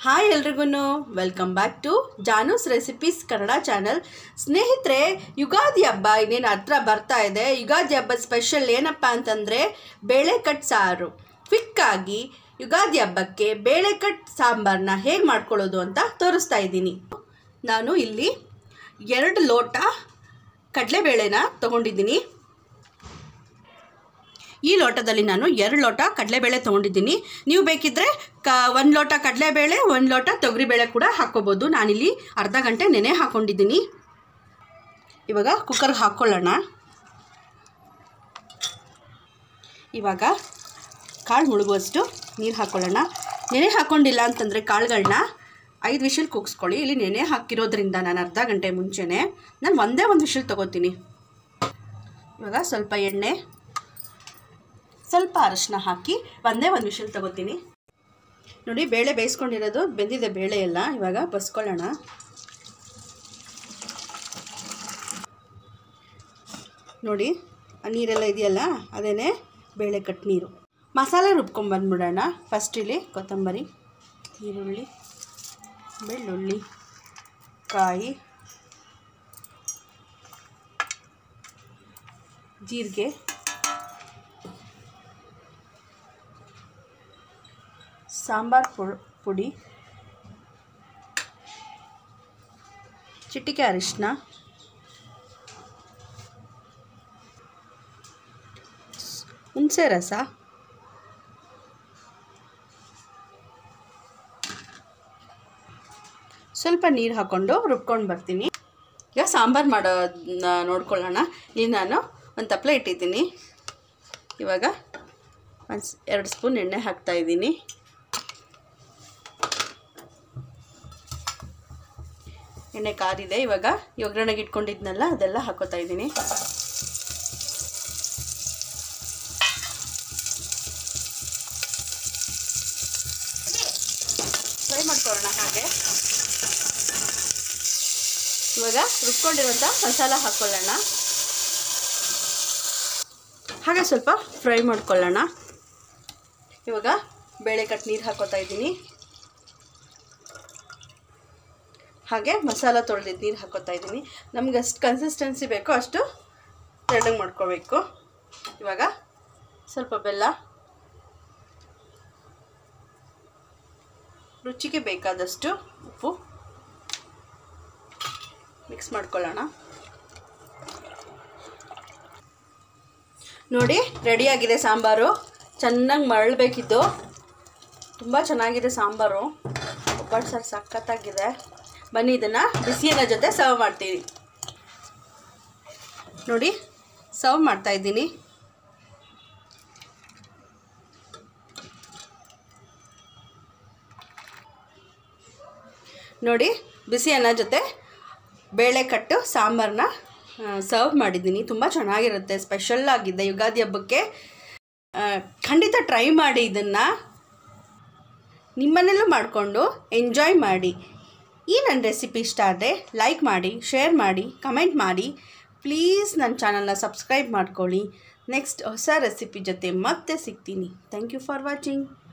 hi ಎಲ್ರಿಗೂ welcome back to Janu's recipes Kannada channel ಸ್ನೇಹಿತರೆ ಯುಗಾದಿ ಹಬ್ಬ ಇನ್ನೇನು ಹತ್ರ ಬರ್ತಾ ಇದೆ ಯುಗಾದಿ ಹಬ್ಬದ ಸ್ಪೆಷಲ್ ಏನಪ್ಪ ಅಂತಂದರೆ ಬೇಳೆಕಟ್ ಸಾರು ಕ್ವಿಕ್ಕಾಗಿ ಯುಗಾದಿ ಹಬ್ಬಕ್ಕೆ ಬೇಳೆಕಟ್ ಸಾಂಬಾರನ್ನ ಹೇಗೆ ಮಾಡ್ಕೊಳ್ಳೋದು ಅಂತ ತೋರಿಸ್ತಾ ಇದ್ದೀನಿ ನಾನು ಇಲ್ಲಿ ಎರಡು ಲೋಟ ಕಡಲೆಬೇಳೆನ ತೊಗೊಂಡಿದ್ದೀನಿ ಈ ಲೋಟದಲ್ಲಿ ನಾನು ಎರಡು ಲೋಟ ಕಡಲೆಬೇಳೆ ತೊಗೊಂಡಿದ್ದೀನಿ ನೀವು ಬೇಕಿದ್ದರೆ ಕ ಒಂದು ಲೋಟ ಕಡಲೆಬೇಳೆ ಒಂದು ಲೋಟ ತೊಗರಿಬೇಳೆ ಕೂಡ ಹಾಕ್ಕೋಬೋದು ನಾನಿಲ್ಲಿ ಅರ್ಧ ಗಂಟೆ ನೆನೆ ಹಾಕ್ಕೊಂಡಿದ್ದೀನಿ ಇವಾಗ ಕುಕ್ಕರ್ಗೆ ಹಾಕ್ಕೊಳ್ಳೋಣ ಇವಾಗ ಕಾಳು ಮುಳುಗುವಷ್ಟು ನೀರು ಹಾಕ್ಕೊಳ್ಳೋಣ ನೆನೆ ಹಾಕ್ಕೊಂಡಿಲ್ಲ ಅಂತಂದರೆ ಕಾಳುಗಳನ್ನ ಐದು ವಿಷಲ್ ಕೂಗಿಸ್ಕೊಳ್ಳಿ ಇಲ್ಲಿ ನೆನೆ ಹಾಕಿರೋದ್ರಿಂದ ನಾನು ಅರ್ಧ ಗಂಟೆ ಮುಂಚೆನೇ ನಾನು ಒಂದೇ ಒಂದು ವಿಷಲ್ ತೊಗೋತೀನಿ ಇವಾಗ ಸ್ವಲ್ಪ ಎಣ್ಣೆ ಸ್ವಲ್ಪ ಅರಶಿನ ಹಾಕಿ ಒಂದೇ ಒಂದು ವಿಷಲ್ ತಗೋತೀನಿ ನೋಡಿ ಬೇಳೆ ಬೇಯಿಸ್ಕೊಂಡಿರೋದು ಬೆಂದಿದೆ ಬೇಳೆ ಎಲ್ಲ ಇವಾಗ ಬಸ್ಕೊಳ್ಳೋಣ ನೋಡಿ ಆ ನೀರೆಲ್ಲ ಇದೆಯಲ್ಲ ಅದೇ ಬೇಳೆ ಕಟ್ ನೀರು ಮಸಾಲೆ ರುಬ್ಕೊಂಬಂದ್ಬಿಡೋಣ ಫಸ್ಟ್ ಇಲ್ಲಿ ಕೊತ್ತಂಬರಿ ಈರುಳ್ಳಿ ಬೆಳ್ಳುಳ್ಳಿ ಕಾಯಿ ಜೀರಿಗೆ ಸಾಂಬಾರ್ ಪು- ಪುಡಿ ಚಿಟಿಕೆ ಅರಿಶಿನ ಹುಣಸೆ ರಸ ಸ್ವಲ್ಪ ನೀರು ಹಾಕ್ಕೊಂಡು ರುಬ್ಕೊಂಡು ಬರ್ತೀನಿ ಈಗ ಸಾಂಬಾರು ಮಾಡೋದನ್ನ ನೋಡ್ಕೊಳ್ಳೋಣ ಇಲ್ಲಿ ನಾನು ಒಂದು ತಪ್ಪಲೆ ಇಟ್ಟಿದ್ದೀನಿ ಇವಾಗ ಒಂದು ಎರಡು ಸ್ಪೂನ್ ಎಣ್ಣೆ ಹಾಕ್ತಾಯಿದ್ದೀನಿ ಎಣ್ಣೆ ಕಾದಿದೆ ಇವಾಗ ಈ ಒಗ್ಗರಣೆಗೆ ಇಟ್ಕೊಂಡಿದ್ನಲ್ಲ ಅದೆಲ್ಲ ಹಾಕೋತಾ ಇದ್ದೀನಿ ಫ್ರೈ ಮಾಡ್ಕೊಳ್ಳೋಣ ಹಾಗೆ ಇವಾಗ ರುಬ್ಕೊಂಡಿರುವಂಥ ಮಸಾಲ ಹಾಕ್ಕೊಳ್ಳೋಣ ಹಾಗೆ ಸ್ವಲ್ಪ ಫ್ರೈ ಮಾಡ್ಕೊಳ್ಳೋಣ ಇವಾಗ ಬೇಳೆ ಕಟ್ ನೀರು ಹಾಕೋತಾ ಇದ್ದೀನಿ ಹಾಗೆ ಮಸಾಲ ತೊಳೆದಿದ್ದು ನೀರು ಹಾಕೋತಾ ಇದ್ದೀನಿ ನಮ್ಗೆ ಅಷ್ಟು ಕನ್ಸಿಸ್ಟೆನ್ಸಿ ಬೇಕೋ ಅಷ್ಟು ತೆಳ್ಳಗೆ ಮಾಡ್ಕೋಬೇಕು ಇವಾಗ ಸ್ವಲ್ಪ ಬೆಲ್ಲ ರುಚಿಗೆ ಬೇಕಾದಷ್ಟು ಉಪ್ಪು ಮಿಕ್ಸ್ ಮಾಡ್ಕೊಳ್ಳೋಣ ನೋಡಿ ರೆಡಿಯಾಗಿದೆ ಸಾಂಬಾರು ಚೆನ್ನಾಗಿ ಮರಳಬೇಕಿದ್ದು ತುಂಬ ಚೆನ್ನಾಗಿದೆ ಸಾಂಬಾರು ಒಬ್ಬಟ್ಟು ಸರ್ ಸಖತ್ತಾಗಿದೆ ಬನ್ನಿ ಇದನ್ನು ಬಿಸಿಯನ್ನ ಜೊತೆ ಸರ್ವ್ ಮಾಡ್ತೀವಿ ನೋಡಿ ಸರ್ವ್ ಮಾಡ್ತಾ ಇದ್ದೀನಿ ನೋಡಿ ಬಿಸಿ ಅನ್ನ ಜೊತೆ ಬೇಳೆ ಕಟ್ಟು ಸಾಂಬಾರನ್ನ ಸರ್ವ್ ಮಾಡಿದ್ದೀನಿ ತುಂಬ ಚೆನ್ನಾಗಿರುತ್ತೆ ಸ್ಪೆಷಲ್ ಆಗಿದೆ ಯುಗಾದಿ ಹಬ್ಬಕ್ಕೆ ಆ, ಖಂಡಿತ ಟ್ರೈ ಮಾಡಿ ಇದನ್ನು ನಿಮ್ಮನೆಲ್ಲೂ ಮಾಡಿಕೊಂಡು ಎಂಜಾಯ್ ಮಾಡಿ ಈ ನನ್ನ ರೆಸಿಪಿ ಇಷ್ಟ ಆದರೆ ಲೈಕ್ ಮಾಡಿ ಶೇರ್ ಮಾಡಿ ಕಮೆಂಟ್ ಮಾಡಿ ಪ್ಲೀಸ್ ನನ್ನ ಚಾನಲ್ನ ಸಬ್ಸ್ಕ್ರೈಬ್ ಮಾಡ್ಕೊಳ್ಳಿ ನೆಕ್ಸ್ಟ್ ಹೊಸ ರೆಸಿಪಿ ಜೊತೆ ಮತ್ತೆ ಸಿಗ್ತೀನಿ ಥ್ಯಾಂಕ್ ಯು ಫಾರ್ ವಾಚಿಂಗ್